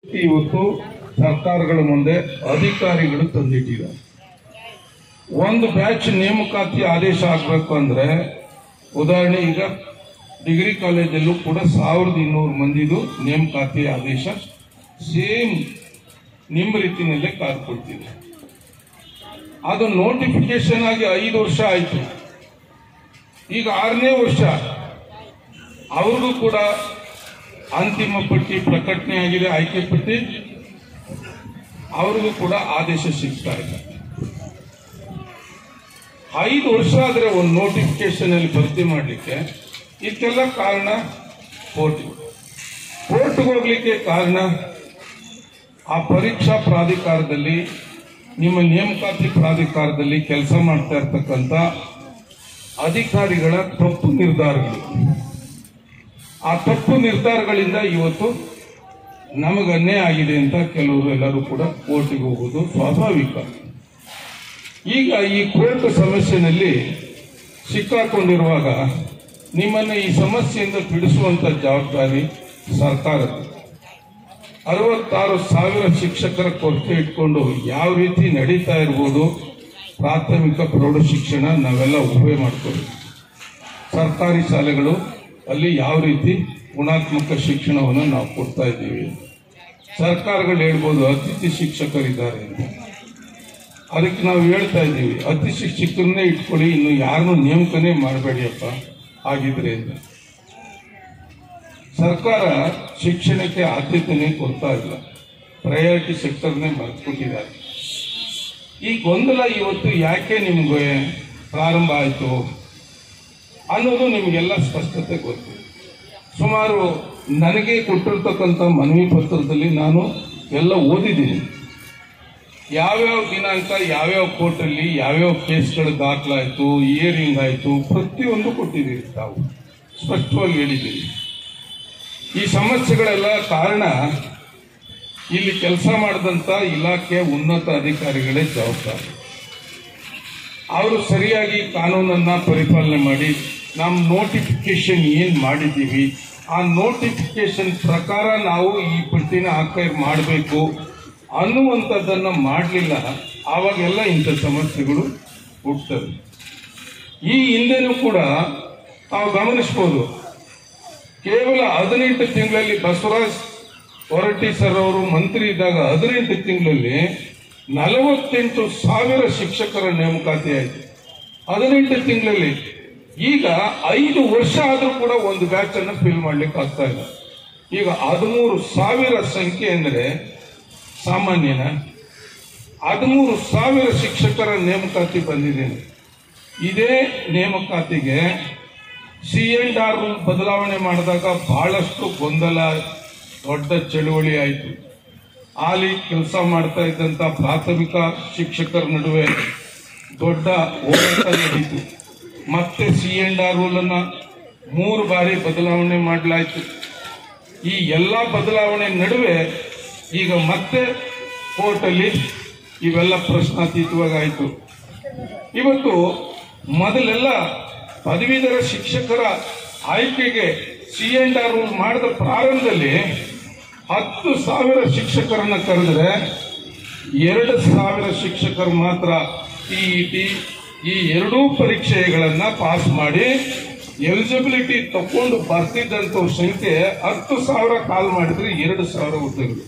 ಇವತ್ತು ಸರ್ಕಾರಗಳ ಮುಂದೆ ಅಧಿಕಾರಿಗಳು ತಂದಿಟ್ಟಿದ್ದಾರೆ ಒಂದು ಬ್ಯಾಚ್ ನೇಮಕಾತಿ ಆದೇಶ ಆಗಬೇಕು ಅಂದ್ರೆ ಉದಾಹರಣೆ ಈಗ ಡಿಗ್ರಿ ಕಾಲೇಜಲ್ಲೂ ಕೂಡ ಸಾವಿರದ ಇನ್ನೂರು ಮಂದಿದು ನೇಮಕಾತಿ ಆದೇಶ ಸೇಮ್ ನಿಮ್ಮ ರೀತಿಯಲ್ಲೇ ಕಾರ್ಕೊಳ್ತಿದೆ ಅದು ನೋಟಿಫಿಕೇಶನ್ ಆಗಿ ಐದು ವರ್ಷ ಆಯಿತು ಈಗ ಆರನೇ ವರ್ಷ ಅವ್ರಿಗೂ ಕೂಡ ಅಂತಿಮ ಪಟ್ಟಿ ಪ್ರಕಟಣೆ ಆಗಿದೆ ಆಯ್ಕೆ ಪಟ್ಟಿ ಅವ್ರಿಗೂ ಕೂಡ ಆದೇಶ ಸಿಗ್ತಾ ಇದೆ ಐದು ವರ್ಷ ಆದ್ರೆ ಒಂದು ನೋಟಿಫಿಕೇಶನ್ ಅಲ್ಲಿ ಭರ್ತಿ ಮಾಡಲಿಕ್ಕೆ ಇದಕ್ಕೆಲ್ಲ ಕಾರಣ ಕೋರ್ಟ್ ಕೋರ್ಟ್ಗೆ ಹೋಗ್ಲಿಕ್ಕೆ ಕಾರಣ ಆ ಪರೀಕ್ಷಾ ಪ್ರಾಧಿಕಾರದಲ್ಲಿ ನಿಮ್ಮ ನೇಮಕಾತಿ ಪ್ರಾಧಿಕಾರದಲ್ಲಿ ಕೆಲಸ ಮಾಡ್ತಾ ಇರ್ತಕ್ಕಂಥ ಅಧಿಕಾರಿಗಳ ತಪ್ಪು ನಿರ್ಧಾರಗಳು ಆ ತಪ್ಪು ನಿರ್ಧಾರಗಳಿಂದ ಇವತ್ತು ನಮಗೆ ಅನ್ಯಾಯ ಆಗಿದೆ ಅಂತ ಕೆಲವರು ಎಲ್ಲರೂ ಕೂಡ ಕೋರ್ಟಿಗೆ ಹೋಗೋದು ಸ್ವಾಭಾವಿಕ ಈಗ ಈ ಕೋರ್ಟ್ ಸಮಸ್ಯೆನಲ್ಲಿ ಸಿಕ್ಕಾಕೊಂಡಿರುವಾಗ ನಿಮ್ಮನ್ನು ಈ ಸಮಸ್ಯೆಯಿಂದ ಬಿಡಿಸುವಂತ ಜವಾಬ್ದಾರಿ ಸರ್ಕಾರದ್ದು ಅರವತ್ತಾರು ಸಾವಿರ ಶಿಕ್ಷಕರ ಕೊರತೆ ಇಟ್ಕೊಂಡು ಯಾವ ರೀತಿ ನಡೀತಾ ಇರ್ಬೋದು ಪ್ರಾಥಮಿಕ ಪ್ರೌಢ ಶಿಕ್ಷಣ ನಾವೆಲ್ಲ ಊಹೆ ಮಾಡ್ಕೋಬೇಕು ಸರ್ಕಾರಿ ಶಾಲೆಗಳು ಅಲ್ಲಿ ಯಾವ ರೀತಿ ಗುಣಾತ್ಮಕ ಶಿಕ್ಷಣವನ್ನು ನಾವು ಕೊಡ್ತಾ ಇದ್ದೀವಿ ಸರ್ಕಾರಗಳು ಹೇಳ್ಬೋದು ಅತಿಥಿ ಶಿಕ್ಷಕರಿದ್ದಾರೆ ಅಂತ ಅದಕ್ಕೆ ನಾವು ಹೇಳ್ತಾ ಇದ್ದೀವಿ ಅತಿ ಶಿಕ್ಷಕರನ್ನೇ ಇಟ್ಕೊಳ್ಳಿ ಇನ್ನು ಯಾರನ್ನು ನೇಮಕನೇ ಮಾಡಬೇಡಿಯಪ್ಪ ಆಗಿದ್ರೆ ಅಂತ ಸರ್ಕಾರ ಶಿಕ್ಷಣಕ್ಕೆ ಆದ್ಯತೆನೇ ಕೊಡ್ತಾ ಇಲ್ಲ ಪ್ರಯಾರಿಟಿ ಸೆಕ್ಟರ್ನೇ ಮರೆತುಬಿಟ್ಟಿದ್ದಾರೆ ಈ ಗೊಂದಲ ಇವತ್ತು ಯಾಕೆ ನಿಮ್ಗೆ ಪ್ರಾರಂಭ ಆಯಿತು ಅನ್ನೋದು ನಿಮಗೆಲ್ಲ ಸ್ಪಷ್ಟತೆ ಗೊತ್ತು ಸುಮಾರು ನನಗೆ ಕೊಟ್ಟಿರ್ತಕ್ಕಂಥ ಮನವಿ ಪತ್ರದಲ್ಲಿ ನಾನು ಎಲ್ಲ ಓದಿದ್ದೀನಿ ಯಾವ್ಯಾವ ದಿನಾಂಕ ಯಾವ್ಯಾವ ಕೋರ್ಟಲ್ಲಿ ಯಾವ್ಯಾವ ಕೇಸ್ಗಳು ದಾಖಲಾಯಿತು ಇಯರಿಂಗ್ ಆಯಿತು ಪ್ರತಿಯೊಂದು ಕೊಟ್ಟಿದ್ದೀರಿ ತಾವು ಸ್ಪಷ್ಟವಾಗಿ ಹೇಳಿದ್ದೀರಿ ಈ ಸಮಸ್ಯೆಗಳೆಲ್ಲ ಕಾರಣ ಇಲ್ಲಿ ಕೆಲಸ ಮಾಡಿದಂಥ ಇಲಾಖೆ ಉನ್ನತ ಅಧಿಕಾರಿಗಳೇ ಜವಾಬ್ದಾರಿ ಅವರು ಸರಿಯಾಗಿ ಕಾನೂನನ್ನ ಪರಿಪಾಲನೆ ಮಾಡಿ ನಮ್ಮ ನೋಟಿಫಿಕೇಶನ್ ಏನ್ ಮಾಡಿದ್ದೀವಿ ಆ ನೋಟಿಫಿಕೇಶನ್ ಪ್ರಕಾರ ನಾವು ಈ ಪಟ್ಟಿನ ಆಕೈ ಮಾಡಬೇಕು ಅನ್ನುವಂಥದ್ದನ್ನ ಮಾಡಲಿಲ್ಲ ಆವಾಗೆಲ್ಲ ಇಂಥ ಸಮಸ್ಯೆಗಳು ಹುಟ್ಟುತ್ತವೆ ಈ ಹಿಂದೆನೂ ಕೂಡ ತಾವು ಗಮನಿಸ್ಬೋದು ಕೇವಲ ಹದಿನೆಂಟು ತಿಂಗಳಲ್ಲಿ ಬಸವರಾಜ್ ಹೊರಟ್ಟಿ ಸರ್ ಅವರು ಮಂತ್ರಿ ಇದ್ದಾಗ ಹದಿನೆಂಟು ತಿಂಗಳಲ್ಲಿ ನಲವತ್ತೆಂಟು ಸಾವಿರ ಶಿಕ್ಷಕರ ನೇಮಕಾತಿ ಆಯಿತು ಹದಿನೆಂಟು ತಿಂಗಳಲ್ಲಿ ಈಗ ಐದು ವರ್ಷ ಆದರೂ ಕೂಡ ಒಂದು ಬ್ಯಾಚ್ ಅನ್ನು ಫಿಲ್ ಮಾಡ್ಲಿಕ್ಕೆ ಆಗ್ತಾ ಇಲ್ಲ ಈಗ ಹದಿಮೂರು ಸಾವಿರ ಸಂಖ್ಯೆ ಅಂದರೆ ಸಾಮಾನ್ಯನ ಹದಿಮೂರು ಸಾವಿರ ಶಿಕ್ಷಕರ ನೇಮಕಾತಿ ಬಂದಿದೆ ಇದೇ ನೇಮಕಾತಿಗೆ ಸಿ ಅಂಡ್ ಆರ್ ರೂಲ್ ಬದಲಾವಣೆ ಮಾಡಿದಾಗ ಬಹಳಷ್ಟು ಗೊಂದಲ ದೊಡ್ಡ ಚಳುವಳಿ ಆಯಿತು ಅಲ್ಲಿ ಕೆಲಸ ಮಾಡ್ತಾ ಇದ್ದಂತ ಪ್ರಾಥಮಿಕ ಶಿಕ್ಷಕರ ನಡುವೆ ದೊಡ್ಡ ಹೋರಾಟ ನಡೀತು ಮತ್ತೆ ಸಿ ಅಂಡ್ ಆರ್ ರೂಲ್ ಅನ್ನ ಮೂರು ಬಾರಿ ಬದಲಾವಣೆ ಮಾಡಲಾಯಿತು ಈ ಎಲ್ಲ ಬದಲಾವಣೆ ನಡುವೆ ಈಗ ಮತ್ತೆ ಕೋರ್ಟಲ್ಲಿ ಇವೆಲ್ಲ ಪ್ರಶ್ನಾತೀತವಾಗಾಯಿತು ಇವತ್ತು ಮೊದಲೆಲ್ಲ ಪದವೀಧರ ಶಿಕ್ಷಕರ ಆಯ್ಕೆಗೆ ಸಿ ಅಂಡ್ ಆರ್ ರೂಲ್ ಮಾಡಿದ ಪ್ರಾರಂಭದಲ್ಲಿ ಹತ್ತು ಸಾವಿರ ಶಿಕ್ಷಕರನ್ನ ಕರೆದ್ರೆ ಎರಡು ಸಾವಿರ ಶಿಕ್ಷಕರು ಮಾತ್ರ ಟಿಇಟಿ ಈ ಎರಡೂ ಪರೀಕ್ಷೆಗಳನ್ನ ಪಾಸ್ ಮಾಡಿ ಎಲಿಜಿಬಿಲಿಟಿ ತಕೊಂಡು ಬರ್ತಿದ್ದಂತ ಸಂಖ್ಯೆ ಹತ್ತು ಸಾವಿರ ಕಾಲ್ ಮಾಡಿದ್ರೆ ಎರಡು ಸಾವಿರ ಹುದ್ದೆಗಳು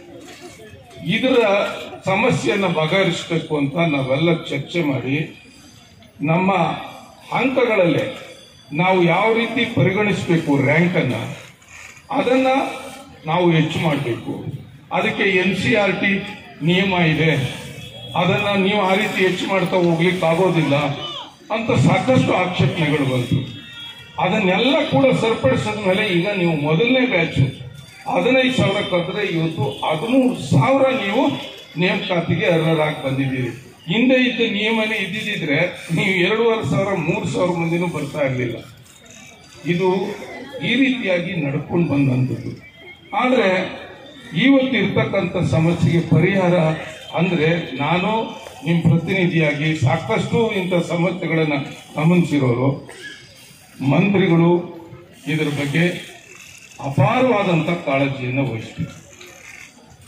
ಇದರ ಸಮಸ್ಯೆಯನ್ನು ಬಗೆಹರಿಸಬೇಕು ಅಂತ ನಾವೆಲ್ಲ ಚರ್ಚೆ ಮಾಡಿ ನಮ್ಮ ಅಂಕಗಳಲ್ಲೇ ನಾವು ಯಾವ ರೀತಿ ಪರಿಗಣಿಸಬೇಕು ರ್ಯಾಂಕ್ ಅನ್ನ ಅದನ್ನ ನಾವು ಹೆಚ್ಚು ಮಾಡಬೇಕು ಅದಕ್ಕೆ ಎನ್ ಸಿ ಆರ್ ಟಿ ನಿಯಮ ಇದೆ ಅದನ್ನ ನೀವು ಆ ರೀತಿ ಹೆಚ್ಚು ಮಾಡ್ತಾ ಹೋಗ್ಲಿಕ್ಕೆ ಆಗೋದಿಲ್ಲ ಅಂತ ಸಾಕಷ್ಟು ಆಕ್ಷೇಪಣೆಗಳು ಬಂತು ಅದನ್ನೆಲ್ಲ ಕೂಡ ಸರಿಪಡಿಸಿದ ಮೇಲೆ ಈಗ ನೀವು ಮೊದಲನೇ ಬ್ಯಾಚ್ ಹದಿನೈದು ಸಾವಿರ ಕರೆದ್ರೆ ಇವತ್ತು ಹದಿಮೂರು ಸಾವಿರ ನೀವು ನೇಮಕಾತಿಗೆ ಅರ್ಹರಾಗಿ ಬಂದಿದ್ದೀರಿ ಹಿಂದೆ ಇದ್ದ ನಿಯಮನೇ ಇದ್ದಿದ್ರೆ ನೀವು ಎರಡೂವರೆ ಸಾವಿರ ಮೂರು ಸಾವಿರ ಮಂದಿನೂ ಬರ್ತಾ ಇರಲಿಲ್ಲ ಇದು ಈ ರೀತಿಯಾಗಿ ನಡ್ಕೊಂಡು ಬಂದಂಥದ್ದು ಆದರೆ ಇವತ್ತು ಇರ್ತಕ್ಕಂಥ ಸಮಸ್ಯೆಗೆ ಪರಿಹಾರ ಅಂದ್ರೆ ನಾನು ನಿಮ್ಮ ಪ್ರತಿನಿಧಿಯಾಗಿ ಸಾಕಷ್ಟು ಇಂಥ ಸಮಸ್ಯೆಗಳನ್ನು ಗಮನಿಸಿರೋರು ಮಂತ್ರಿಗಳು ಇದರ ಬಗ್ಗೆ ಅಪಾರವಾದಂಥ ಕಾಳಜಿಯನ್ನು ವಹಿಸಬೇಕು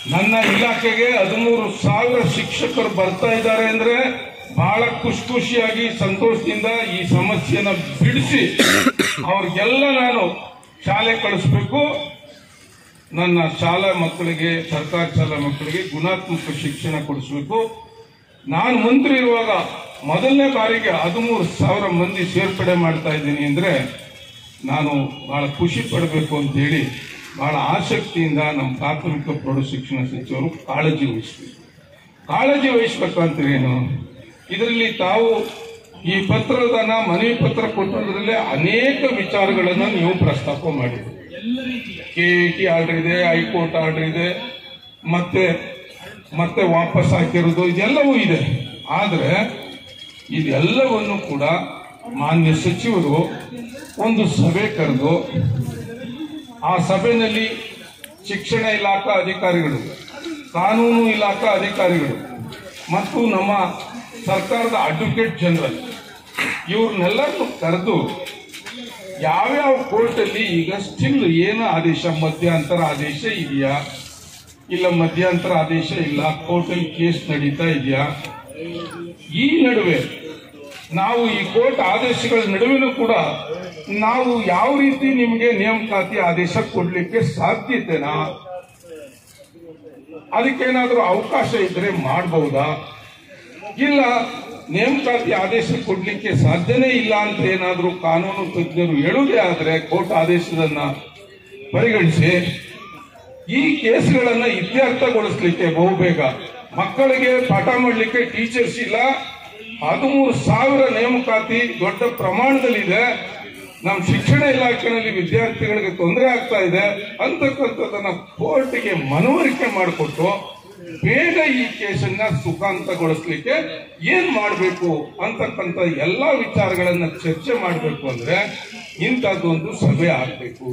ನನ್ನ ಇಲಾಖೆಗೆ ಹದಿಮೂರು ಸಾವಿರ ಶಿಕ್ಷಕರು ಬರ್ತಾ ಇದ್ದಾರೆ ಅಂದ್ರೆ ಬಹಳ ಖುಷಿ ಖುಷಿಯಾಗಿ ಸಂತೋಷದಿಂದ ಈ ಸಮಸ್ಯೆನ ಬಿಡಿಸಿ ಅವ್ರಿಗೆಲ್ಲ ನಾನು ಶಾಲೆ ಕಳಿಸ್ಬೇಕು ನನ್ನ ಶಾಲಾ ಮಕ್ಕಳಿಗೆ ಸರ್ಕಾರಿ ಶಾಲಾ ಮಕ್ಕಳಿಗೆ ಗುಣಾತ್ಮಕ ಶಿಕ್ಷಣ ಕೊಡಿಸ್ಬೇಕು ನಾನು ಮಂತ್ರಿ ಇರುವಾಗ ಮೊದಲನೇ ಬಾರಿಗೆ ಹದಿಮೂರು ಸಾವಿರ ಮಂದಿ ಸೇರ್ಪಡೆ ಮಾಡ್ತಾ ಇದ್ದೀನಿ ಅಂದ್ರೆ ನಾನು ಬಹಳ ಖುಷಿ ಪಡಬೇಕು ಅಂತ ಹೇಳಿ ಬಹಳ ಆಸಕ್ತಿಯಿಂದ ನಮ್ಮ ಪ್ರಾಥಮಿಕ ಪ್ರೌಢ ಶಿಕ್ಷಣ ಸಚಿವರು ಕಾಳಜಿ ವಹಿಸಬೇಕು ಕಾಳಜಿ ವಹಿಸ್ಬೇಕಂದ್ರೆ ಏನು ಇದರಲ್ಲಿ ತಾವು ಈ ಪತ್ರದನ್ನ ಮನವಿ ಪತ್ರ ಕೊಟ್ಟದ್ರಲ್ಲಿ ಅನೇಕ ವಿಚಾರಗಳನ್ನು ನೀವು ಪ್ರಸ್ತಾಪ ಮಾಡಿದ್ರಿ ಕೆ ಟಿ ಆರ್ಡರ್ ಇದೆ ಹೈಕೋರ್ಟ್ ಆರ್ಡರ್ ಇದೆ ಮತ್ತೆ ಮತ್ತೆ ವಾಪಸ್ ಹಾಕಿರೋದು ಇದೆಲ್ಲವೂ ಇದೆ ಆದರೆ ಇದೆಲ್ಲವನ್ನು ಕೂಡ ಮಾನ್ಯ ಸಚಿವರು ಒಂದು ಸಭೆ ಕರೆದು ಆ ಸಭೆಯಲ್ಲಿ ಶಿಕ್ಷಣ ಇಲಾಖಾ ಅಧಿಕಾರಿಗಳು ಕಾನೂನು ಇಲಾಖಾ ಅಧಿಕಾರಿಗಳು ಮತ್ತು ನಮ್ಮ ಸರ್ಕಾರದ ಅಡ್ವೊಕೇಟ್ ಜನರಲ್ ಇವ್ರನ್ನೆಲ್ಲರನ್ನು ಕರೆದು ಯಾವ್ಯಾವ ಕೋರ್ಟಲ್ಲಿ ಈಗ ಸ್ಟಿಲ್ ಏನು ಆದೇಶ ಮಧ್ಯಂತರ ಆದೇಶ ಇದೆಯಾ ಇಲ್ಲ ಮಧ್ಯಂತರ ಆದೇಶ ಇಲ್ಲ ಕೋರ್ಟಲ್ಲಿ ಕೇಸ್ ನಡೀತಾ ಇದೆಯಾ ಈ ನಡುವೆ ನಾವು ಈ ಕೋರ್ಟ್ ಆದೇಶಗಳ ನಡುವೆನೂ ಕೂಡ ನಾವು ಯಾವ ರೀತಿ ನಿಮಗೆ ನೇಮಕಾತಿ ಆದೇಶ ಕೊಡ್ಲಿಕ್ಕೆ ಸಾಧ್ಯತೆನಾ ಅದಕ್ಕೇನಾದ್ರೂ ಅವಕಾಶ ಇದ್ರೆ ಮಾಡಬಹುದಾ ಇಲ್ಲ ನೇಮಕಾತಿ ಆದೇಶ ಕೊಡ್ಲಿಕ್ಕೆ ಸಾಧ್ಯನೇ ಇಲ್ಲ ಅಂತ ಏನಾದ್ರೂ ಕಾನೂನು ತಜ್ಞರು ಹೇಳುವುದೇ ಆದ್ರೆ ಕೋರ್ಟ್ ಆದೇಶದನ್ನ ಪರಿಗಣಿಸಿ ಈ ಕೇಸ್ಗಳನ್ನ ಇತ್ಯರ್ಥಗೊಳಿಸ್ಲಿಕ್ಕೆ ಬಹುಬೇಗ ಮಕ್ಕಳಿಗೆ ಪಾಠ ಮಾಡಲಿಕ್ಕೆ ಟೀಚರ್ಸ್ ಇಲ್ಲ ಹದಿಮೂರು ಸಾವಿರ ನೇಮಕಾತಿ ದೊಡ್ಡ ಪ್ರಮಾಣದಲ್ಲಿದೆ ನಮ್ಮ ಶಿಕ್ಷಣ ಇಲಾಖೆಯಲ್ಲಿ ವಿದ್ಯಾರ್ಥಿಗಳಿಗೆ ತೊಂದರೆ ಆಗ್ತಾ ಇದೆ ಅಂತಕ್ಕಂಥದ್ದನ್ನ ಕೋರ್ಟ್ಗೆ ಮನವರಿಕೆ ಮಾಡಿಕೊಟ್ಟು ಬೇಗ ಈ ಕೇಸನ್ನ ಸುಖಾಂತಗೊಳಿಸ್ಲಿಕ್ಕೆ ಏನ್ ಮಾಡಬೇಕು ಅಂತಕ್ಕಂಥ ಎಲ್ಲಾ ವಿಚಾರಗಳನ್ನ ಚರ್ಚೆ ಮಾಡಬೇಕು ಅಂದ್ರೆ ಇಂಥದ್ದೊಂದು ಸಭೆ ಆಗ್ಬೇಕು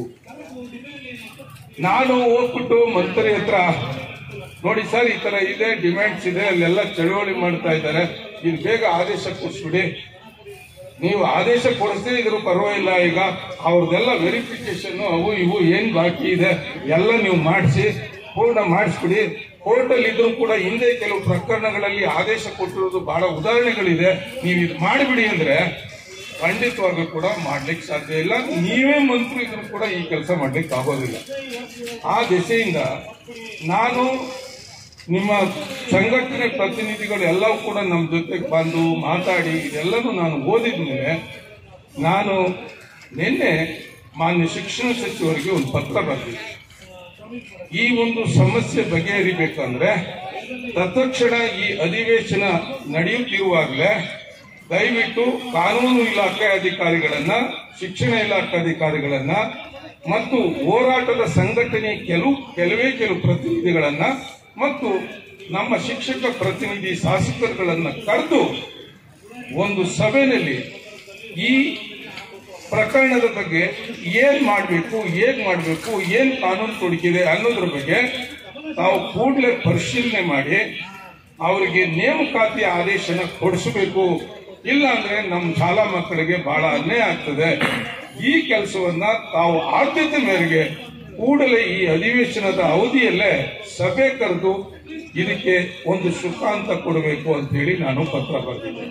ನಾನು ಹೋಗ್ಬಿಟ್ಟು ಮಂತ್ರಿ ಹತ್ರ ನೋಡಿ ಸರ್ ಈ ತರ ಇದೆ ಡಿಮ್ಯಾಂಡ್ಸ್ ಇದೆ ಅಲ್ಲೆಲ್ಲ ಚಳವಳಿ ಮಾಡ್ತಾ ಇದ್ದಾರೆ ಇದು ಬೇಗ ಆದೇಶ ಕೊಡಿಸ್ಬಿಡಿ ನೀವು ಆದೇಶ ಕೊಡಿಸ್ದೇ ಇದ್ರು ಪರವಾಗಿಲ್ಲ ಈಗ ಅವ್ರದ್ದೆಲ್ಲ ವೆರಿಫಿಕೇಶನ್ ಅವು ಇವು ಏನ್ ಬಾಕಿ ಇದೆ ಎಲ್ಲ ನೀವು ಮಾಡಿಸಿ ಪೂರ್ಣ ಮಾಡಿಸ್ಬಿಡಿ ಕೋರ್ಟಲ್ಲಿ ಇದ್ರೂ ಕೂಡ ಹಿಂದೆ ಕೆಲವು ಪ್ರಕರಣಗಳಲ್ಲಿ ಆದೇಶ ಕೊಟ್ಟಿರೋದು ಬಹಳ ಉದಾಹರಣೆಗಳಿದೆ ನೀವು ಇದು ಮಾಡಿಬಿಡಿ ಅಂದ್ರೆ ಖಂಡಿತವಾಗ್ಲೂ ಕೂಡ ಮಾಡ್ಲಿಕ್ಕೆ ಸಾಧ್ಯ ಇಲ್ಲ ನೀವೇ ಮಂತ್ರಿ ಇದ್ರೂ ಕೂಡ ಈ ಕೆಲಸ ಮಾಡ್ಲಿಕ್ಕೆ ಆಗೋದಿಲ್ಲ ಆ ದಿಸೆಯಿಂದ ನಾನು ನಿಮ್ಮ ಸಂಘಟನೆ ಪ್ರತಿನಿಧಿಗಳು ಎಲ್ಲವೂ ಕೂಡ ನಮ್ಮ ಜೊತೆಗೆ ಬಂದು ಮಾತಾಡಿ ಇದೆಲ್ಲನೂ ನಾನು ಓದಿದ ಮೇಲೆ ನಾನು ನಿನ್ನೆ ಮಾನ್ಯ ಶಿಕ್ಷಣ ಸಚಿವರಿಗೆ ಒಂದು ಪತ್ರ ಬರೆದಿದ್ದೆ ಈ ಒಂದು ಸಮಸ್ಯೆ ಬಗೆಹರಿಬೇಕಂದ್ರೆ ತತ್ಕ್ಷಣ ಈ ಅಧಿವೇಶನ ನಡೆಯುತ್ತಿರುವಾಗಲೇ ದಯವಿಟ್ಟು ಕಾನೂನು ಇಲಾಖೆ ಅಧಿಕಾರಿಗಳನ್ನ ಶಿಕ್ಷಣ ಇಲಾಖೆ ಅಧಿಕಾರಿಗಳನ್ನ ಮತ್ತು ಹೋರಾಟದ ಸಂಘಟನೆ ಕೆಲವು ಕೆಲವೇ ಕೆಲವು ಪ್ರತಿನಿಧಿಗಳನ್ನ ಮತ್ತು ನಮ್ಮ ಶಿಕ್ಷಕ ಪ್ರತಿನಿಧಿ ಶಾಸಕರುಗಳನ್ನ ಕರೆದು ಒಂದು ಸಭೆಯಲ್ಲಿ ಈ ಪ್ರಕರಣದ ಬಗ್ಗೆ ಏನ್ ಮಾಡಬೇಕು ಹೇಗ್ ಮಾಡಬೇಕು ಏನ್ ಕಾನೂನು ತೊಡಕಿದೆ ಅನ್ನೋದ್ರ ಬಗ್ಗೆ ತಾವು ಕೂಡಲೇ ಪರಿಶೀಲನೆ ಮಾಡಿ ಅವರಿಗೆ ನೇಮಕಾತಿ ಆದೇಶನ ಕೊಡಿಸಬೇಕು ಇಲ್ಲ ಅಂದ್ರೆ ನಮ್ಮ ಶಾಲಾ ಮಕ್ಕಳಿಗೆ ಬಹಳ ಅನ್ಯಾಯ ಆಗ್ತದೆ ಈ ಕೆಲಸವನ್ನ ತಾವು ಆದ್ಯತೆ ಮೇರೆಗೆ ಕೂಡಲೇ ಈ ಅಧಿವೇಶನದ ಅವಧಿಯಲ್ಲೇ ಸಭೆ ಕರೆದು ಇದಕ್ಕೆ ಒಂದು ಸುಖಾಂತ ಕೊಡಬೇಕು ಅಂತ ಹೇಳಿ ನಾನು ಪತ್ರ ಬರೆದಿದ್ದೆ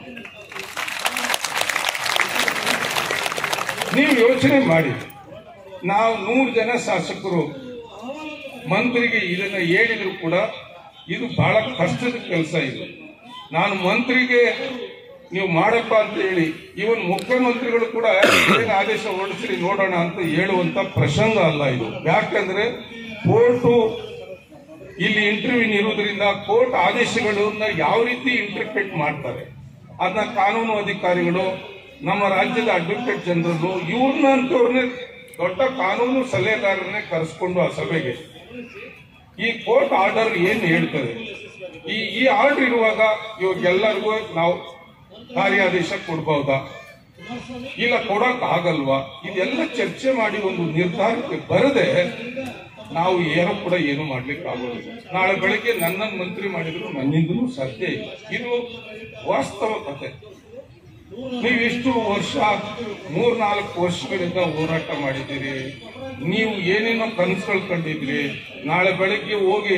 ನೀವು ಯೋಚನೆ ಮಾಡಿ ನಾವು ನೂರು ಜನ ಶಾಸಕರು ಮಂತ್ರಿಗೆ ಇದನ್ನ ಹೇಳಿದ್ರು ಕೂಡ ಇದು ಬಹಳ ಕಷ್ಟದ ಕೆಲಸ ಇದು ನಾನು ಮಂತ್ರಿಗೆ ನೀವು ಮಾಡಪ್ಪ ಅಂತ ಹೇಳಿ ಇವನ್ ಮುಖ್ಯಮಂತ್ರಿಗಳು ಕೂಡ ಏನ್ ಆದೇಶ ಹೊರಡಿಸ್ರಿ ನೋಡೋಣ ಅಂತ ಹೇಳುವಂತ ಪ್ರಸಂಗ ಅಲ್ಲ ಇದು ಯಾಕಂದ್ರೆ ಕೋರ್ಟು ಇಲ್ಲಿ ಇಂಟರ್ವ್ಯೂ ಇರುವುದರಿಂದ ಕೋರ್ಟ್ ಆದೇಶಗಳನ್ನ ಯಾವ ರೀತಿ ಇಂಟರ್ಪ್ರಿಟ್ ಮಾಡ್ತಾರೆ ಅದನ್ನ ಕಾನೂನು ಅಧಿಕಾರಿಗಳು ನಮ್ಮ ರಾಜ್ಯದ ಅಡ್ವೊಕೇಟ್ ಜನರಲ್ ಇವ್ರನ್ನ ಅಂತವ್ರನ್ನೇ ದೊಡ್ಡ ಕಾನೂನು ಸಲಹೆಗಾರರನ್ನೇ ಕರೆಸ್ಕೊಂಡು ಆ ಸಭೆಗೆ ಈ ಕೋರ್ಟ್ ಆರ್ಡರ್ ಏನ್ ಹೇಳ್ತದೆ ಈ ಈ ಆರ್ಡರ್ ಇರುವಾಗ ಇವಾಗೆಲ್ಲರಿಗೂ ನಾವು ಕಾರ್ಯಾದೇಶ ಕೊಡ್ಬಹುದಾ ಇಲ್ಲ ಕೊಡಕ್ ಆಗಲ್ವಾ ಇದೆಲ್ಲ ಚರ್ಚೆ ಮಾಡಿ ಒಂದು ನಿರ್ಧಾರಕ್ಕೆ ಬರದೆ ನಾವು ಏನೂ ಕೂಡ ಏನು ಮಾಡ್ಲಿಕ್ಕೆ ಆಗೋದಿಲ್ಲ ನಾಳೆ ಬೆಳಿಗ್ಗೆ ನನ್ನನ್ನು ಮಂತ್ರಿ ಮಾಡಿದ್ರು ನನ್ನಿಂದಲೂ ಸಾಧ್ಯ ಇಲ್ಲ ಇದು ವಾಸ್ತವ ಕತೆ ನೀವು ಇಷ್ಟು ವರ್ಷ ಮೂರ್ನಾಲ್ಕು ವರ್ಷಗಳಿಂದ ಹೋರಾಟ ಮಾಡಿದ್ದೀರಿ ನೀವು ಏನೇನೋ ಕನಸುಗಳು ಕಂಡಿದ್ರಿ ನಾಳೆ ಬೆಳಗ್ಗೆ ಹೋಗಿ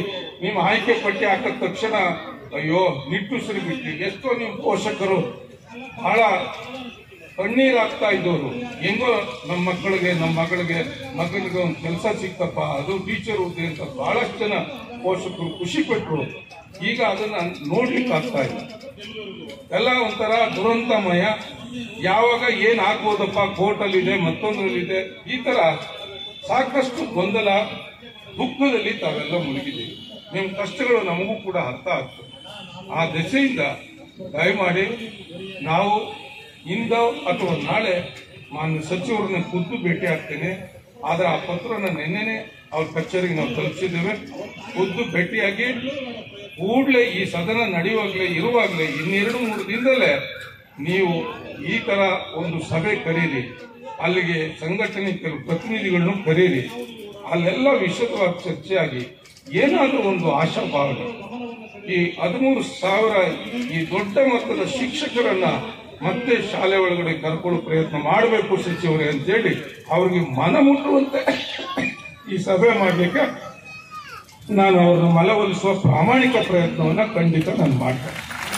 ನಿಮ್ಮ ಆಯ್ಕೆ ಪಟ್ಟಿ ಹಾಕಿದ ತಕ್ಷಣ ಅಯ್ಯೋ ನಿಟ್ಟುಸಿರು ಬಿಟ್ರಿ ಎಷ್ಟೋ ನಿಮ್ಮ ಪೋಷಕರು ಬಹಳ ಕಣ್ಣೀರಾಗ್ತಾ ಇದ್ದವರು ಹೆಂಗೋ ನಮ್ಮ ಮಕ್ಕಳಿಗೆ ನಮ್ಮ ಮಗಳಿಗೆ ಮಗನಿಗೆ ಒಂದು ಕೆಲಸ ಸಿಕ್ತಪ್ಪ ಅದು ಟೀಚರ್ ಹುದ್ದೆ ಅಂತ ಬಹಳಷ್ಟು ಜನ ಪೋಷಕರು ಖುಷಿ ಪಟ್ಟರು ಈಗ ಅದನ್ನ ನೋಡ್ಲಿಕ್ಕೆ ಆಗ್ತಾ ಇಲ್ಲ ಎಲ್ಲ ಒಂಥರ ದುರಂತಮಯ ಯಾವಾಗ ಏನ್ ಆಗ್ಬೋದಪ್ಪ ಕೋರ್ಟಲ್ಲಿದೆ ಮತ್ತೊಂದರಲ್ಲಿದೆ ಈ ತರ ಸಾಕಷ್ಟು ಗೊಂದಲ ದುಃಖದಲ್ಲಿ ತಾವೆಲ್ಲ ಮುಳುಗಿದ್ದೀವಿ ನಿಮ್ಮ ಕಷ್ಟಗಳು ನಮಗೂ ಕೂಡ ಅರ್ಥ ಆಗ್ತದೆ ಆ ದೆಸೆಯಿಂದ ದಯಮಾಡಿ ನಾವು ಇಂದ ಅಥವಾ ನಾಳೆ ಮಾನ್ಯ ಸಚಿವರನ್ನ ಖುದ್ದು ಭೇಟಿ ಆಗ್ತೇನೆ ಆದ್ರೆ ಆ ಪತ್ರನ ನಿನ್ನೆನೆ ಅವ್ರ ಕಚೇರಿಗೆ ನಾವು ತಲುಪಿಸಿದ್ದೇವೆ ಖುದ್ದು ಭೇಟಿಯಾಗಿ ಕೂಡಲೇ ಈ ಸದನ ನಡೆಯುವಾಗಲೇ ಇರುವಾಗಲೇ ಇನ್ನೆರಡು ಮೂರು ದಿನದಲ್ಲೇ ನೀವು ಈ ತರ ಒಂದು ಸಭೆ ಕರೀರಿ ಅಲ್ಲಿಗೆ ಸಂಘಟನೆ ಕೆಲವು ಪ್ರತಿನಿಧಿಗಳನ್ನು ಕರೀರಿ ಅಲ್ಲೆಲ್ಲ ವಿಶದವಾಗಿ ಚರ್ಚೆಯಾಗಿ ಏನಾದರೂ ಒಂದು ಆಶಾಭಾವನೆ ಈ ಹದಿಮೂರು ಸಾವಿರ ಈ ದೊಡ್ಡ ಮೊತ್ತದ ಶಿಕ್ಷಕರನ್ನ ಮತ್ತೆ ಶಾಲೆ ಒಳಗಡೆ ಕರ್ಕೊಳ್ಳೋ ಪ್ರಯತ್ನ ಮಾಡಬೇಕು ಸಚಿವರೇ ಅಂತೇಳಿ ಅವ್ರಿಗೆ ಮನ ಮುಟ್ಟುವಂತೆ ಈ ಸಭೆ ಮಾಡಲಿಕ್ಕೆ ನಾನು ಅವ್ರನ್ನ ಮನವೊಲಿಸುವ ಪ್ರಾಮಾಣಿಕ ಪ್ರಯತ್ನವನ್ನ ಖಂಡಿತ ನಾನು ಮಾಡ್ತೇನೆ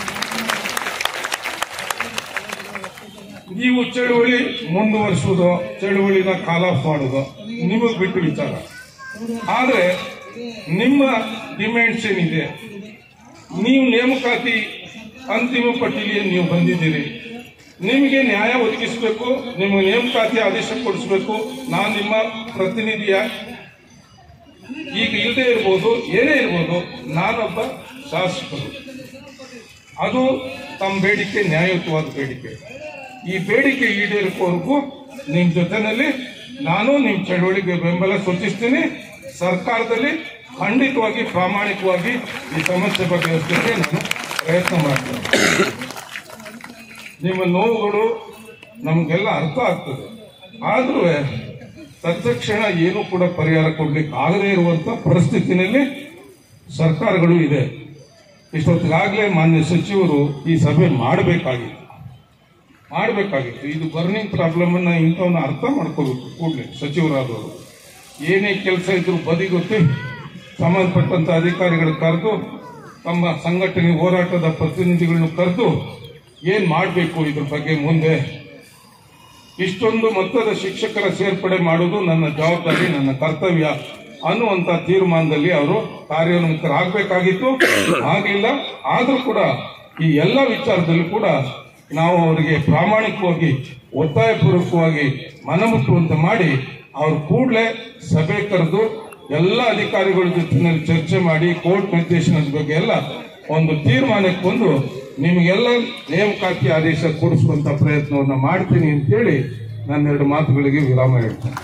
ನೀವು ಚಳುವಳಿ ಮುಂದುವರಿಸುವುದು ಚಳುವಳಿನ ಕಾಲ್ ಆಫ್ ಮಾಡುವುದು ನಿಮಗೆ ಬಿಟ್ಟು ವಿಚಾರ ಆದ್ರೆ ನಿಮ್ಮ ಡಿಮ್ಯಾಂಡ್ಸ್ ಏನಿದೆ ನೀವು ನೇಮಕಾತಿ ಅಂತಿಮ ಪಟ್ಟಿಗೆ ನೀವು ಬಂದಿದ್ದೀರಿ ನಿಮಗೆ ನ್ಯಾಯ ಒದಗಿಸಬೇಕು ನಿಮ್ಮ ನೇಮಕಾತಿ ಆದೇಶ ಕೊಡಿಸಬೇಕು ನಾನು ನಿಮ್ಮ ಪ್ರತಿನಿಧಿಯ ಈಗ ಇಲ್ಲದೆ ಇರ್ಬೋದು ಏನೇ ಇರ್ಬೋದು ನಾನೊಬ್ಬ ಶಾಸಕರು ಅದು ತಮ್ಮ ಬೇಡಿಕೆ ನ್ಯಾಯಯುತವಾದ ಬೇಡಿಕೆ ಈ ಬೇಡಿಕೆ ಈಡೇರಿಕೋವರೆಗೂ ನಿಮ್ ಜೊತೆನಲ್ಲಿ ನಾನು ನಿಮ್ ಚಳವಳಿಗೆ ಬೆಂಬಲ ಸೂಚಿಸ್ತೀನಿ ಸರ್ಕಾರದಲ್ಲಿ ಖಂಡಿತವಾಗಿ ಪ್ರಾಮಾಣಿಕವಾಗಿ ಈ ಸಮಸ್ಯೆ ಬಗೆಹರಿಸಲಿಕ್ಕೆ ನಾನು ಪ್ರಯತ್ನ ಮಾಡ್ತೇನೆ ನಿಮ್ಮ ನೋವುಗಳು ನಮಗೆಲ್ಲ ಅರ್ಥ ಆಗ್ತದೆ ಆದ್ರೂ ತತ್ಕ್ಷಣ ಏನು ಕೂಡ ಪರಿಹಾರ ಕೊಡ್ಲಿಕ್ಕೆ ಆಗದೇ ಇರುವಂತ ಪರಿಸ್ಥಿತಿನಲ್ಲಿ ಸರ್ಕಾರಗಳು ಇದೆ ಇಷ್ಟೊತ್ತಿಗಾಗಲೇ ಮಾನ್ಯ ಸಚಿವರು ಈ ಸಭೆ ಮಾಡಬೇಕಾಗಿತ್ತು ಮಾಡಬೇಕಾಗಿತ್ತು ಇದು ಬರ್ನಿಂಗ್ ಪ್ರಾಬ್ಲಮ್ ಅನ್ನ ಇಂಥವನ್ನ ಅರ್ಥ ಮಾಡ್ಕೋಬೇಕು ಕೂಡಲೇ ಸಚಿವರಾದವರು ಏನೇ ಕೆಲಸ ಇದ್ರು ಬದಿಗೊತ್ತಿ ಸಂಬಂಧಪಟ್ಟಂತ ಅಧಿಕಾರಿಗಳು ಕರೆದು ತಮ್ಮ ಸಂಘಟನೆ ಹೋರಾಟದ ಪ್ರತಿನಿಧಿಗಳನ್ನು ಕರೆದು ಏನ್ ಮಾಡಬೇಕು ಇದ್ರ ಬಗ್ಗೆ ಮುಂದೆ ಇಷ್ಟೊಂದು ಮೊತ್ತದ ಶಿಕ್ಷಕರ ಸೇರ್ಪಡೆ ಮಾಡುವುದು ನನ್ನ ಜವಾಬ್ದಾರಿ ನನ್ನ ಕರ್ತವ್ಯ ಅನ್ನುವಂತ ತೀರ್ಮಾನದಲ್ಲಿ ಅವರು ಕಾರ್ಯೋನ್ಮುಖರಾಗಬೇಕಾಗಿತ್ತು ಆಗಲಿಲ್ಲ ಆದ್ರೂ ಕೂಡ ಈ ಎಲ್ಲ ವಿಚಾರದಲ್ಲಿ ಕೂಡ ನಾವು ಅವರಿಗೆ ಪ್ರಾಮಾಣಿಕವಾಗಿ ಒತ್ತಾಯಪೂರ್ವಕವಾಗಿ ಮನಮುಟ್ಟುವಂತೆ ಮಾಡಿ ಅವ್ರು ಕೂಡಲೇ ಸಭೆ ಕರೆದು ಎಲ್ಲ ಅಧಿಕಾರಿಗಳ ಜೊತೆನಲ್ಲಿ ಚರ್ಚೆ ಮಾಡಿ ಕೋರ್ಟ್ ನಿರ್ದೇಶನದ ಬಗ್ಗೆ ಎಲ್ಲ ಒಂದು ತೀರ್ಮಾನಕ್ಕೆ ಬಂದು ನಿಮಗೆಲ್ಲ ನೇಮಕಾತಿ ಆದೇಶ ಕೊಡಿಸುವಂತ ಪ್ರಯತ್ನವನ್ನ ಮಾಡ್ತೀನಿ ಅಂತೇಳಿ ನನ್ನೆರಡು ಮಾತುಗಳಿಗೆ ವಿರಾಮ ಹೇಳ್ತೇನೆ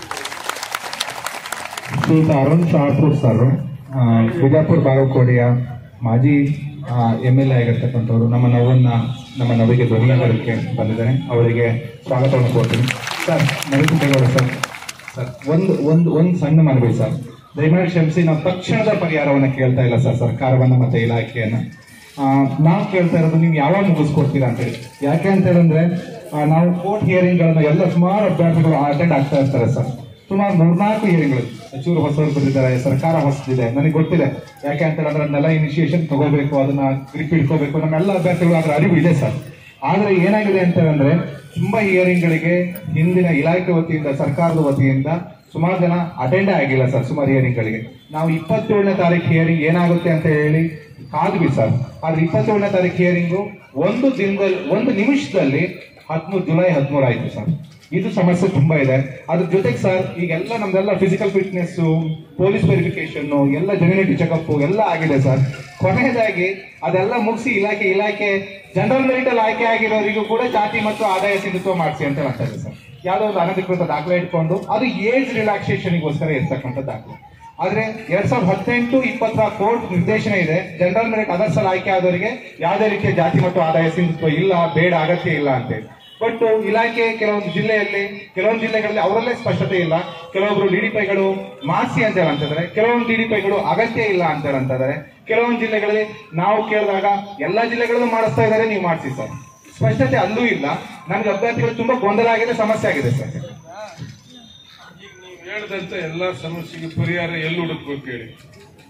ಶ್ರೀಯುತ ಅರುಣ್ ಶಾಹಪುರ್ ಸರ್ ಆ, ಬಿಜಾಪುರ ಬಾಗಲಕೋಟೆಯ ಮಾಜಿ ಎಮ್ ಎಲ್ ಎ ಆಗಿರ್ತಕ್ಕಂಥವ್ರು ನಮ್ಮ ನೋವನ್ನ ನಮ್ಮ ನವಿಗೆ ಧ್ವನಿಯಾಗೋದಕ್ಕೆ ಬಂದಿದ್ದಾರೆ ಅವರಿಗೆ ಸ್ವಾಗತವನ್ನು ಕೋರ್ತೀನಿ ಸರ್ ನವಿಕುಂಟೇಗೌಡ ಸರ್ ಸರ್ ಒಂದು ಒಂದು ಒಂದು ಸಣ್ಣ ಮನವಿ ಸರ್ ದಯಮಾಡಿ ಕ್ಷಮಿಸಿ ನಾವು ತಕ್ಷಣದ ಪರಿಹಾರವನ್ನು ಕೇಳ್ತಾ ಇಲ್ಲ ಸರ್ ಸರ್ಕಾರವನ್ನ ಮತ್ತೆ ಇಲಾಖೆಯನ್ನ ಆ, ನಾವು ಕೇಳ್ತಾ ಇರೋದು ನೀವು ಯಾವಾಗ ಮುಗಿಸ್ಕೊಡ್ತೀರಾ ಅಂತೇಳಿ ಯಾಕೆ ಅಂತ ಹೇಳಿದ್ರೆ ಆ, ನಾವು ಕೋರ್ಟ್ ಹಿಯರಿಂಗ್ಗಳನ್ನ ಎಲ್ಲ ಸುಮಾರು ಅಭ್ಯರ್ಥಿಗಳು ಅಟೆಂಡ್ ಆಗ್ತಾ ಇರ್ತಾರೆ ಸರ್ ಸುಮಾರು ಮೂರ್ನಾಲ್ಕು ಹಿಯರಿಂಗ್ಗಳು ಸಚಿವರು ಹೊಸವರು ಬಂದಿದ್ದಾರೆ ಸರ್ಕಾರ ಹೊಸದಿದೆ ನನಗೆ ಗೊತ್ತಿದೆ ಯಾಕೆ ಅಂತ ಹೇಳಿದ್ರೆ ಅದನ್ನೆಲ್ಲ ಇನಿಷಿಯೇಷನ್ ತಗೋಬೇಕು ಅದನ್ನ ಗ್ರಿಪ್ ಇಟ್ಕೋಬೇಕು ನಮ್ಮೆಲ್ಲ ಅಭ್ಯರ್ಥಿಗಳು ಅದ್ರ ಅರಿವು ಇದೆ ಸರ್ ಆದ್ರೆ ಏನಾಗಿದೆ ಅಂತ ಹೇಳಿದ್ರೆ ತುಂಬಾ ಹಿಯರಿಂಗ್ಗಳಿಗೆ ಹಿಂದಿನ ಇಲಾಖೆ ವತಿಯಿಂದ ಸರ್ಕಾರದ ವತಿಯಿಂದ ಸುಮಾರು ಜನ ಅಟೆಂಡೇ ಆಗಿಲ್ಲ ಸರ್ ಸುಮಾರು ಹಿಯರಿಂಗ್ಗಳಿಗೆ ನಾವು ಇಪ್ಪತ್ತೇಳನೇ ತಾರೀಕು ಹಿಯರಿಂಗ್ ಏನಾಗುತ್ತೆ ಅಂತ ಹೇಳಿ ಕಾದ್ವಿ ಸರ್ ಆದ್ರೆ ಇಪ್ಪತ್ತೇಳನೇ ತಾರೀಕು ಹಿಯರಿಂಗು ಒಂದು ದಿನದಲ್ಲಿ ಒಂದು ನಿಮಿಷದಲ್ಲಿ ಹದಿಮೂರು ಜುಲೈ ಹದಿಮೂರು ಆಯ್ತು ಸರ್ ಇದು ಸಮಸ್ಯೆ ತುಂಬಾ ಇದೆ ಅದ್ರ ಜೊತೆಗೆ ಸರ್ ಈಗೆಲ್ಲ ನಮ್ದೆಲ್ಲ ಫಿಸಿಕಲ್ ಫಿಟ್ನೆಸ್ ಪೊಲೀಸ್ ವೆರಿಫಿಕೇಶನ್ ಎಲ್ಲ ಜೆನ್ಯುನಿಟಿ ಚೆಕಪ್ ಎಲ್ಲ ಆಗಿದೆ ಸರ್ ಕೊನೆಯದಾಗಿ ಅದೆಲ್ಲ ಮುಗಿಸಿ ಇಲಾಖೆ ಇಲಾಖೆ ಜನರಲ್ ಮೆರಿಟ್ ಅಲ್ಲಿ ಆಯ್ಕೆ ಆಗಿರೋರಿಗೂ ಕೂಡ ಜಾತಿ ಮತ್ತು ಆದಾಯ ಸಿಂಧುತ್ವ ಮಾಡಿಸಿ ಅಂತ ಹೇಳ್ತಾ ಇದೆ ಸರ್ ಯಾವುದೋ ಒಂದು ಅನಧಿಕೃತ ದಾಖಲೆ ಇಟ್ಕೊಂಡು ಅದು ಏಜ್ ರಿಲ್ಯಾಕ್ಸೇಷನ್ಗೋಸ್ಕರ ಇರ್ತಕ್ಕಂಥ ದಾಖಲೆ ಆದ್ರೆ ಎರಡ್ ಸಾವಿರದ ಹದಿನೆಂಟು ಇಪ್ಪತ್ತರ ಕೋರ್ಟ್ ನಿರ್ದೇಶನ ಇದೆ ಜನರಲ್ ಮೆರಿಟ್ ಅದರ್ಸ್ ಅಲ್ಲಿ ಆಯ್ಕೆ ಆದವರಿಗೆ ಯಾವುದೇ ರೀತಿಯ ಜಾತಿ ಮತ್ತು ಆದಾಯ ಸಿಂಧುತ್ವ ಇಲ್ಲ ಬೇಡ ಅಗತ್ಯ ಇಲ್ಲ ಅಂತೇಳಿ ಬಟ್ ಇಲಾಖೆ ಕೆಲವೊಂದು ಜಿಲ್ಲೆಯಲ್ಲಿ ಕೆಲವೊಂದು ಜಿಲ್ಲೆಗಳಲ್ಲಿ ಅವರಲ್ಲೇ ಸ್ಪಷ್ಟತೆ ಇಲ್ಲ ಕೆಲವೊಬ್ರು ಡಿಡಿಪೈಗಳು ಮಾಸಿ ಅಂತ ಹೇಳಿ ಅಂತಿದ್ದಾರೆ ಕೆಲವೊಂದು ಡಿಡಿಪೈಗಳು ಅಗತ್ಯ ಇಲ್ಲ ಅಂತ ಹೇಳಿ ಅಂತಿದ್ದಾರೆ ಕೆಲವೊಂದು ಜಿಲ್ಲೆಗಳಲ್ಲಿ ನಾವು ಕೇಳಿದಾಗ ಎಲ್ಲಾ ಜಿಲ್ಲೆಗಳಲ್ಲೂ ಮಾಡಿಸ್ತಾ ಇದ್ದಾರೆ ನೀವು ಮಾಡಿಸಿ ಸರ್ ಸ್ಪಷ್ಟತೆ ಅಲ್ಲೂ ಇಲ್ಲ ನಮ್ಗೆ ಅಭ್ಯರ್ಥಿಗಳು ತುಂಬಾ ಗೊಂದಲ ಆಗಿದೆ ಸಮಸ್ಯೆ ಆಗಿದೆ ಸರ್ ಈಗ ನೀವು ಹೇಳಿದಂತ ಎಲ್ಲಾ ಸಮಸ್ಯೆಗೆ ಪರಿಹಾರ ಎಲ್ಲಿ ಹುಡುಕ್ಬೇಕು ಹೇಳಿ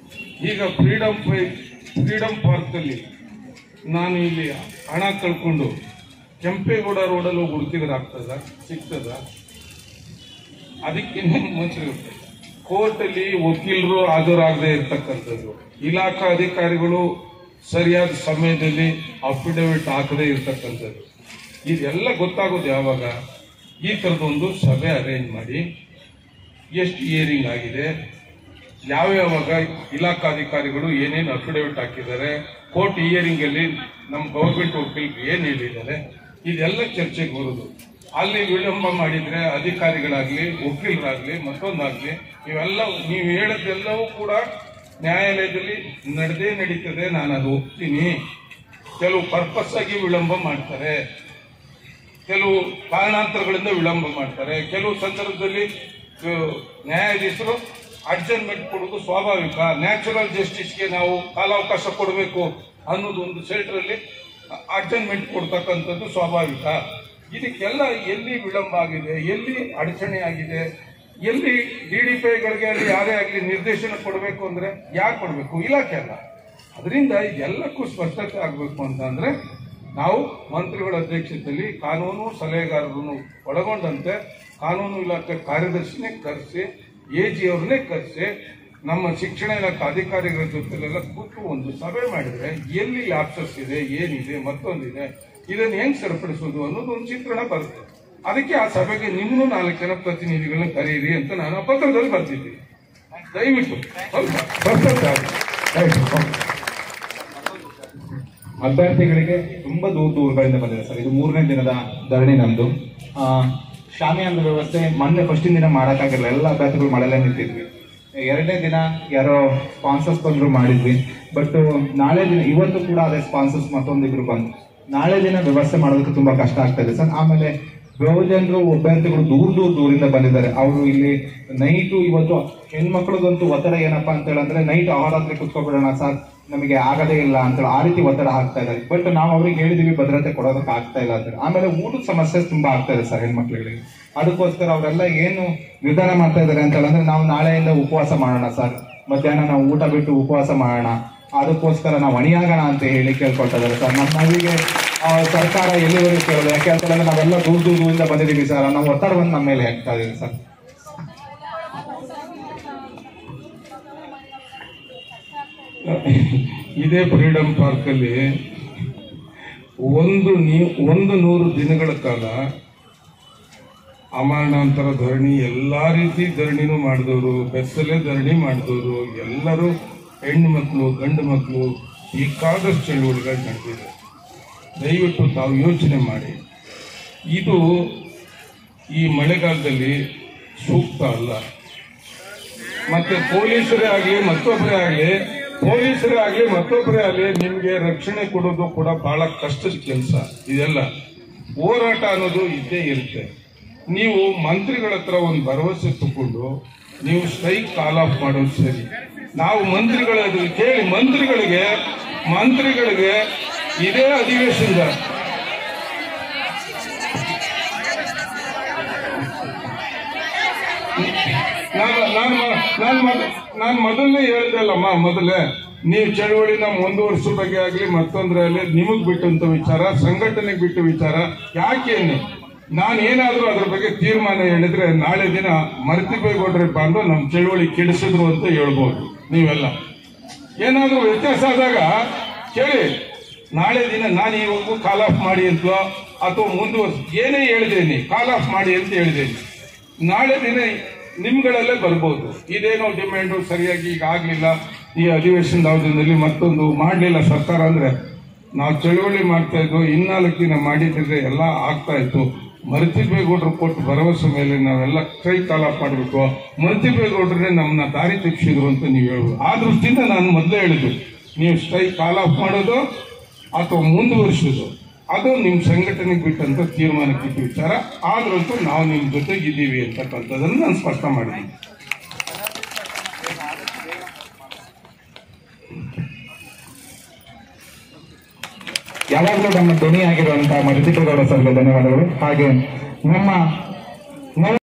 ಈಗ ಫ್ರೀಡಮ್ ಫ್ರೀಡಮ್ ಪಾರ್ಕಲ್ಲಿ ನಾನು ಇಲ್ಲಿ ಹಣ ಕಳ್ಕೊಂಡು ಕೆಂಪೇಗೌಡ ರೋಡಲ್ಲಿ ಹೋಗಿ ಹುಡುಕಿದ್ರೆ ಆಗ್ತದ ಸಿಗ್ತದ ಅದಕ್ಕೆ ಮಂತ್ರಿ ಕೋರ್ಟಲ್ಲಿ ವಕೀಲರು ಹಾಜರಾಗದೆ ಇರ್ತಕ್ಕಂಥದ್ದು ಇಲಾಖಾ ಅಧಿಕಾರಿಗಳು ಸರಿಯಾದ ಸಮಯದಲ್ಲಿ ಅಫಿಡವಿಟ್ ಹಾಕದೇ ಇರ್ತಕ್ಕಂಥದ್ದು ಇದೆಲ್ಲ ಗೊತ್ತಾಗೋದು ಯಾವಾಗ ಈ ಥರದೊಂದು ಸಭೆ ಅರೇಂಜ್ ಮಾಡಿ ಎಷ್ಟು ಹಿಯರಿಂಗ್ ಆಗಿದೆ ಯಾವ್ಯಾವಾಗ ಇಲಾಖಾಧಿಕಾರಿಗಳು ಏನೇನು ಅಫಿಡವಿಟ್ ಹಾಕಿದ್ದಾರೆ ಕೋರ್ಟ್ ಹಿಯರಿಂಗ್ ಅಲ್ಲಿ ನಮ್ಮ ಗೌರ್ಮೆಂಟ್ ವಕೀಲರು ಏನ್ ಹೇಳಿದ್ದಾರೆ ಇದೆಲ್ಲ ಚರ್ಚೆಗೆ ಬರುದು ಅಲ್ಲಿ ವಿಳಂಬ ಮಾಡಿದ್ರೆ ಅಧಿಕಾರಿಗಳಾಗ್ಲಿ ವಕೀಲರಾಗ್ಲಿ ಮತ್ತೊಂದಾಗ್ಲಿ ಇವೆಲ್ಲ ನೀವು ಹೇಳೋದೆಲ್ಲವೂ ಕೂಡ ನ್ಯಾಯಾಲಯದಲ್ಲಿ ನಡೆದೇ ನಡೀತದೆ ನಾನು ಅದು ಒಪ್ತೀನಿ ಕೆಲವು ಪರ್ಪಸ್ ಆಗಿ ವಿಳಂಬ ಮಾಡ್ತಾರೆ ಕೆಲವು ಕಾರಣಾಂತರಗಳಿಂದ ವಿಳಂಬ ಮಾಡ್ತಾರೆ ಕೆಲವು ಸಂದರ್ಭದಲ್ಲಿ ಆ, ನ್ಯಾಯಾಧೀಶರು ಅಡ್ಜಸ್ಟ್ಮೆಂಟ್ ಕೊಡೋದು ಸ್ವಾಭಾವಿಕ ನ್ಯಾಚುರಲ್ ಜಸ್ಟಿಸ್ಗೆ ನಾವು ಕಾಲಾವಕಾಶ ಕೊಡಬೇಕು ಅನ್ನೋದು ಒಂದು ಸೆಲ್ಟ್ರಲ್ಲಿ ಅಡ್ಜಸ್ಟ್ಮೆಂಟ್ ಕೊಡ್ತಕ್ಕಂಥದ್ದು ಸ್ವಾಭಾವಿಕ ಇದಕ್ಕೆಲ್ಲ ಎಲ್ಲಿ ವಿಳಂಬ ಆಗಿದೆ ಎಲ್ಲಿ ಅಡಚಣೆ ಆಗಿದೆ ಎಲ್ಲಿ ಡಿ ಡಿ ಪಿಗಳಿಗೆ ಅಲ್ಲಿ ಯಾರೇ ಆಗಲಿ ನಿರ್ದೇಶನ ಕೊಡಬೇಕು ಅಂದ್ರೆ ಯಾರು ಕೊಡಬೇಕು ಇಲಾಖೆ ಅಲ್ಲ ಅದರಿಂದ ಎಲ್ಲಕ್ಕೂ ಸ್ಪಷ್ಟತೆ ಆಗಬೇಕು ಅಂತಂದ್ರೆ ನಾವು ಮಂತ್ರಿಗಳ ಅಧ್ಯಕ್ಷತೆಯಲ್ಲಿ ಕಾನೂನು ಸಲಹೆಗಾರರನ್ನು ಒಳಗೊಂಡಂತೆ ಕಾನೂನು ಇಲಾಖೆ ಕಾರ್ಯದರ್ಶಿನೇ ಕರೆಸಿ ಎ ಜಿ ಅವ್ರನ್ನೇ ಕರೆಸಿ ನಮ್ಮ ಶಿಕ್ಷಣ ಇಲಾಖೆ ಅಧಿಕಾರಿಗಳ ಜೊತೆಲೆಲ್ಲ ಕೂತು ಒಂದು ಸಭೆ ಮಾಡಿದ್ರೆ ಎಲ್ಲಿ ಲ್ಯಾಪ್ಸಸ್ ಇದೆ ಏನಿದೆ ಮತ್ತೊಂದಿದೆ ಇದನ್ನು ಹೆಂಗ್ ಸರಿಪಡಿಸೋದು ಅನ್ನೋದು ಒಂದು ಚಿತ್ರಣ ಬರುತ್ತೆ ಅದಕ್ಕೆ ಆ ಸಭೆಗೆ ನಿಮ್ಮನ್ನು ನಾಲ್ಕು ಜನ ಪ್ರತಿನಿಧಿಗಳನ್ನ ಕರೆಯಿರಿ ಅಂತ ನಾನು ಆ ಪತ್ರದಲ್ಲಿ ಬರ್ತಿದ್ದೀನಿ ದಯವಿಟ್ಟು ಸ್ವಲ್ಪ ಸ್ಪಷ್ಟತೆ ಆಗಲಿ. Right. ಅಭ್ಯರ್ಥಿಗಳಿಗೆ ತುಂಬಾ ದೂರ ದೂರಗಳಿಂದ ಬಂದಿದೆ ಸರ್ ಇದು ಮೂರನೇ ದಿನದ ಧರಣಿ ನಮ್ದು ಆ, ಶಾಮಿಯಾನದ ವ್ಯವಸ್ಥೆ ಮೊನ್ನೆ ಫಸ್ಟಿನ ದಿನ ಮಾಡೋಕ್ಕಾಗಿರಲಿಲ್ಲ ಎಲ್ಲ ಅಭ್ಯರ್ಥಿಗಳು ಮಳೆಯಲ್ಲೇ ನಿಂತಿದ್ವಿ ಎರಡನೇ ದಿನ ಯಾರೋ ಸ್ಪಾನ್ಸರ್ಸ್ ಬಂದ್ರು ಮಾಡಿದ್ವಿ ಬಟ್ ನಾಳೆ ದಿನ ಇವತ್ತು ಕೂಡ ಅದೇ ಸ್ಪಾನ್ಸರ್ಸ್ ಮತ್ತೊಂದಿಬ್ರು ಬಂದು ನಾಳೆ ದಿನ ವ್ಯವಸ್ಥೆ ಮಾಡೋದಕ್ಕೆ ತುಂಬಾ ಕಷ್ಟ ಆಗ್ತಾ ಇದೆ ಸರ್ ಆಮೇಲೆ ಬಹುಜನರು ಅಭ್ಯರ್ಥಿಗಳು ದೂರ ದೂರ ದೂರಿಂದ ಬಂದಿದ್ದಾರೆ ಅವರು ಇಲ್ಲಿ ನೈಟು ಇವತ್ತು ಹೆಣ್ಮಕ್ಳದಂತೂ ಒತ್ತಡ ಏನಪ್ಪಾ ಅಂತ ಹೇಳಿದ್ರೆ ನೈಟ್ ಅಹೋರಾತ್ರಿ ಕುತ್ಕೊಬಿಡೋಣ ಸರ್ ನಮಗೆ ಆಗದೇ ಇಲ್ಲ ಅಂತೇಳಿ ಆ ರೀತಿ ಒತ್ತಡ ಆಗ್ತಾ ಇದ್ದಾರೆ ಬಟ್ ನಾವು ಅವ್ರಿಗೆ ಹೇಳಿದೀವಿ ಭದ್ರತೆ ಕೊಡೋದಕ್ಕೆ ಆಗ್ತಾ ಇಲ್ಲ ಅಂತ ಆಮೇಲೆ ಊಟದ ಸಮಸ್ಯೆ ತುಂಬಾ ಆಗ್ತಾ ಇದೆ ಸರ್ ಹೆಣ್ಮಕ್ಳಿಗೆ ಅದಕ್ಕೋಸ್ಕರ ಅವರೆಲ್ಲ ಏನು ನಿರ್ಧಾರ ಮಾಡ್ತಾ ಇದ್ದಾರೆ ಅಂತ ಹೇಳಿದ್ರೆ ನಾವು ನಾಳೆಯಿಂದ ಉಪವಾಸ ಮಾಡೋಣ ಸರ್ ಮಧ್ಯಾಹ್ನ ನಾವು ಊಟ ಬಿಟ್ಟು ಉಪವಾಸ ಮಾಡೋಣ ಅದಕ್ಕೋಸ್ಕರ ನಾವು ಅಣಿಯಾಗೋಣ ಅಂತ ಹೇಳಿ ಕೇಳ್ಕೊಳ್ತಾ ಇದ್ದಾರೆ ಸರ್ ನಮ್ಮ ನಾವಿಗೆ ಆ, ಸರ್ಕಾರ ಎಲ್ಲಿವರೆಗೂ ಕೇಳೋದು ಯಾಕೆ ಅಂತ ಹೇಳಿದ್ರೆ ನಾವೆಲ್ಲ ದೂರ ದೂರ ದೂರಿಂದ ಬಂದಿದ್ದೀವಿ ಸರ್ ನಾವು ಒತ್ತಡವನ್ನು ನಮ್ಮ ಮೇಲೆ ಹಾಕ್ತಾ ಇದೀವಿ ಸರ್ ಇದೇ ಫ್ರೀಡಮ್ ಪಾರ್ಕ್ ಅಲ್ಲಿ ಒಂದು ನೀ ಒಂದು ನೂರು ದಿನಗಳ ಕಾಲ ಅಮರಣಾಂತರ ಧರಣಿ ಎಲ್ಲಾ ರೀತಿ ಧರಣಿನೂ ಮಾಡಿದವರು ಬೆತ್ತಲೆ ಧರಣಿ ಮಾಡಿದವರು ಎಲ್ಲರೂ ಹೆಣ್ಣು ಮಕ್ಕಳು ಗಂಡು ಮಕ್ಕಳು ಬೇಕಾದಷ್ಟು ಚಳುವಳಿಗಳು ನಡೆದಿದೆ ದಯವಿಟ್ಟು ತಾವು ಯೋಚನೆ ಮಾಡಿ ಇದು ಈ ಮಳೆಗಾಲದಲ್ಲಿ ಸೂಕ್ತ ಅಲ್ಲ ಮತ್ತೆ ಪೊಲೀಸರೇ ಆಗಲಿ ಮತ್ತೊಬ್ಬರೇ ಆಗಲಿ ಪೊಲೀಸರೇ ಆಗಲಿ ಮತ್ತೊಬ್ಬರೇ ಆಗಲಿ ನಿಮ್ಗೆ ರಕ್ಷಣೆ ಕೊಡೋದು ಕೂಡ ಬಹಳ ಕಷ್ಟದ ಕೆಲಸ ಇದೆಲ್ಲ ಹೋರಾಟ ಅನ್ನೋದು ಇದ್ದೇ ಇರುತ್ತೆ ನೀವು ಮಂತ್ರಿಗಳ ಹತ್ರ ಒಂದು ಭರವಸೆ ತಗೊಂಡು ನೀವು ಸ್ಟ್ರೈಕ್ ಕಾಲ್ ಆಫ್ ಮಾಡೋದು ಸರಿ ನಾವು ಮಂತ್ರಿಗಳ ಎದುರು ಕೇಳಿ ಮಂತ್ರಿಗಳಿಗೆ ಮಂತ್ರಿಗಳಿಗೆ ಇದೇ ಅಧಿವೇಶನದ ನಾನು ನಾನು ನಾನು ಮೊದ- ನಾನು ಮೊದಲನೇ ಹೇಳ್ದಲ್ಲಮ್ಮ ಮೊದಲೇ ನೀವು ಚಳವಳಿನ ಮುಂದುವರಿಸೋ ಬಗ್ಗೆ ಆಗ್ಲಿ ಮತ್ತೊಂದ್ರಲ್ಲಿ ನಿಮಗ್ ಬಿಟ್ಟಂತ ವಿಚಾರ ಸಂಘಟನೆಗೆ ಬಿಟ್ಟ ವಿಚಾರ ಯಾಕೇನು ನಾನು ಏನಾದ್ರೂ ಅದ್ರ ಬಗ್ಗೆ ತೀರ್ಮಾನ ಹೇಳಿದ್ರೆ ನಾಳೆ ದಿನ ಮರ್ತಿಬೇಗೌಡ್ರೆ ಬಂದು ನಮ್ಮ ಚಳವಳಿ ಕೆಡಿಸಿದ್ರು ಅಂತ ಹೇಳ್ಬೋದು ನೀವೆಲ್ಲ ಏನಾದ್ರೂ ವ್ಯತ್ಯಾಸ ಆದಾಗ ಕೇಳಿ ನಾಳೆ ದಿನ ನಾನು ಇವಾಗ ಕಾಲ್ ಆಫ್ ಮಾಡಿ ಅಂತಲೋ ಅಥವಾ ಮುಂದುವರ್ಸ್ ಏನೇ ಹೇಳಿದೇನಿ ಕಾಲ್ ಆಫ್ ಮಾಡಿ ಅಂತ ಹೇಳಿದೇನಿ ನಾಳೆ ದಿನ ನಿಮ್ಗಳಲ್ಲೇ ಬರ್ಬೋದು ಇದೇನೋ ಡಿಮ್ಯಾಂಡು ಸರಿಯಾಗಿ ಈಗ ಆಗ್ಲಿಲ್ಲ ಈ ಅಧಿವೇಶನದ ಅವಧಿಯಲ್ಲಿ ಮತ್ತೊಂದು ಮಾಡಲಿಲ್ಲ ಸರ್ಕಾರ ಅಂದ್ರೆ ನಾವು ಚಳುವಳಿ ಮಾಡ್ತಾ ಇದ್ವು ಇನ್ನಾಲ್ಕು ದಿನ ಮಾಡಿದ್ರೆ ಎಲ್ಲ ಆಗ್ತಾ ಇತ್ತು ಮರ್ತಿಬೇಗೌಡರು ಕೊಟ್ಟು ಭರವಸೆ ಮೇಲೆ ನಾವೆಲ್ಲ ಕೈ ಕಾಲ ಮಾಡಬೇಕು ಮರ್ತಿಬೇಗೌಡ್ರೆ ನಮ್ಮನ್ನ ದಾರಿ ತಪ್ಪಿಸಿದ್ರು ಅಂತ ನೀವು ಹೇಳ್ಬೋದು ಆ ದೃಷ್ಟಿಯಿಂದ ನಾನು ಮೊದಲೇ ಹೇಳಿದ್ದು ನೀವು ಸ್ಟ್ರೈಕ್ ಕಾಲ್ ಆಫ್ ಮಾಡೋದು ಅಥವಾ ಮುಂದುವರಿಸೋದು ಅದು ನಿಮ್ಮ ಸಂಘಟನೆಗೆ ಬಿಟ್ಟಂತ ತೀರ್ಮಾನಕ್ಕೆ ಬಿಟ್ಟ ವಿಚಾರ ಆದ್ರಂತೂ ನಾವು ನಿಮ್ಮ ಜೊತೆಗೆ ಇದ್ದೀವಿ ಅಂತಕ್ಕಂಥದ್ದನ್ನು ನಾನು ಸ್ಪಷ್ಟ ಮಾಡಿದ್ದೀನಿ ಯಾವಾಗಲೂ ನಮ್ಮ ಧ್ವನಿ ಆಗಿರುವಂತಹ ಮರಿತಿಪೇಗೌಡ ಸರ್ಗೆ ಧನ್ಯವಾದಗಳು ಹಾಗೆ ನಮ್ಮ